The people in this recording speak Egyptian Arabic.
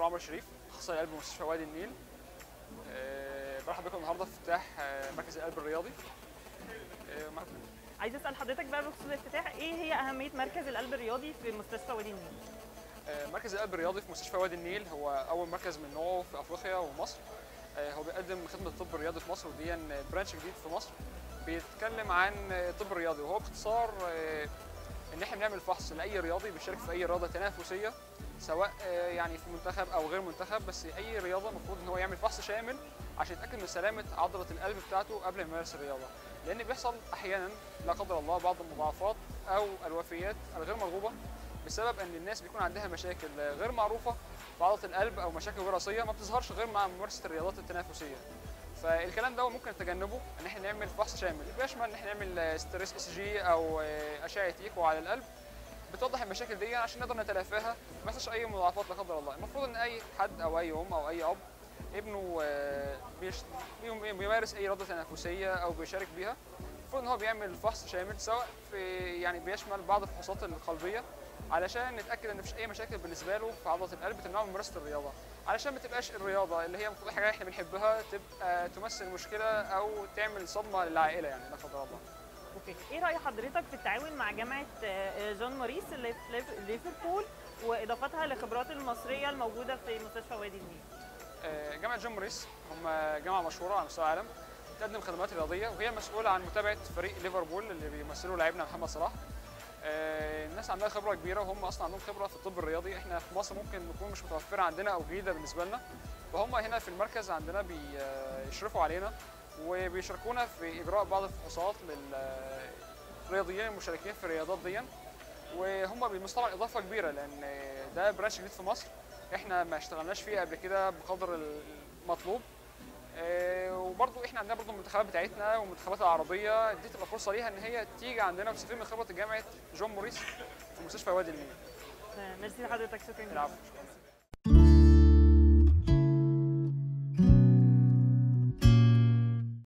عمرو شريف اخصائي قلب مستشفى وادي النيل آه، برحب بكم النهارده في افتتاح آه، مركز القلب الرياضي آه، معاكم. عايزه اسال حضرتك بقى بخصوص الافتتاح ايه هي اهميه مركز القلب الرياضي في مستشفى وادي النيل آه، مركز القلب الرياضي في مستشفى وادي النيل هو اول مركز من نوعه في افريقيا ومصر آه، هو بيقدم خدمه الطب الرياضي في مصر ودي برانش جديد في مصر بيتكلم عن آه، الطب الرياضي وهو باختصار آه، ان احنا بنعمل فحص لاي رياضي بيشارك في اي رياضه تنافسيه سواء آه، يعني في منتخب او غير منتخب بس اي رياضه المفروض ان هو يعمل فحص شامل عشان يتاكد من سلامه عضله القلب بتاعته قبل ما يمارس الرياضه لان بيحصل احيانا لا قدر الله بعض المضاعفات او الوفيات الغير مرغوبه بسبب ان الناس بيكون عندها مشاكل غير معروفه في عضله القلب او مشاكل وراثيه ما بتظهرش غير مع ممارسه الرياضات التنافسيه فالكلام ده ممكن نتجنبه ان احنا نعمل فحص شامل بيشمل ان احنا نعمل ستريس اس جي او آه، اشعه ايكو على القلب بتوضح المشاكل دي عشان نقدر نتلافاها ما يحصلش اي مضاعفات لا قدر الله المفروض ان اي حد او اي ام او اي اب ابنه آه، بيش- بيم- بيمارس اي رياضه تنافسيه او بيشارك بيها المفروض ان هو بيعمل فحص شامل سواء في يعني بيشمل بعض الفحوصات القلبيه علشان نتاكد ان مفيش اي مشاكل بالنسبه له في عضله القلب تمنعه من ممارسه الرياضه علشان ما تبقاش الرياضه اللي هي المفروض حاجه احنا بنحبها تبقى تمثل مشكله او تعمل صدمه للعائله يعني لا قدر الله اوكي ايه راي حضرتك في التعاون مع جامعه آه، جون موريس اللي في ليف- ليفربول واضافتها لخبرات المصريه الموجوده في مستشفى وادي النيل آه، جامعه جون موريس هم جامعه مشهوره على مستوى العالم بتقدم خدمات رياضيه وهي مسؤوله عن متابعه فريق ليفربول اللي بيمثله لاعبنا محمد صلاح آه، الناس عندها خبره كبيره وهم اصلا عندهم خبره في الطب الرياضي احنا في مصر ممكن نكون مش متوفره عندنا او جديده بالنسبه لنا فهم هنا في المركز عندنا بيشرفوا علينا وبيشاركونا في اجراء بعض الفحوصات للرياضيين المشاركين في الرياضات دي وهم بيمثلوا طبعا اضافه كبيره لان ده برانش جديد في مصر احنا ما اشتغلناش فيه قبل كده بقدر المطلوب آه، وبرضو احنا عندنا برضو المنتخبات بتاعتنا والمنتخبات العربيه دي تبقى فرصه ليها ان هي تيجي عندنا وتستفيد من خبره جامعه جون موريس في مستشفى وادي النيل آه، ميرسي لحضرتك شكرا جدا العفو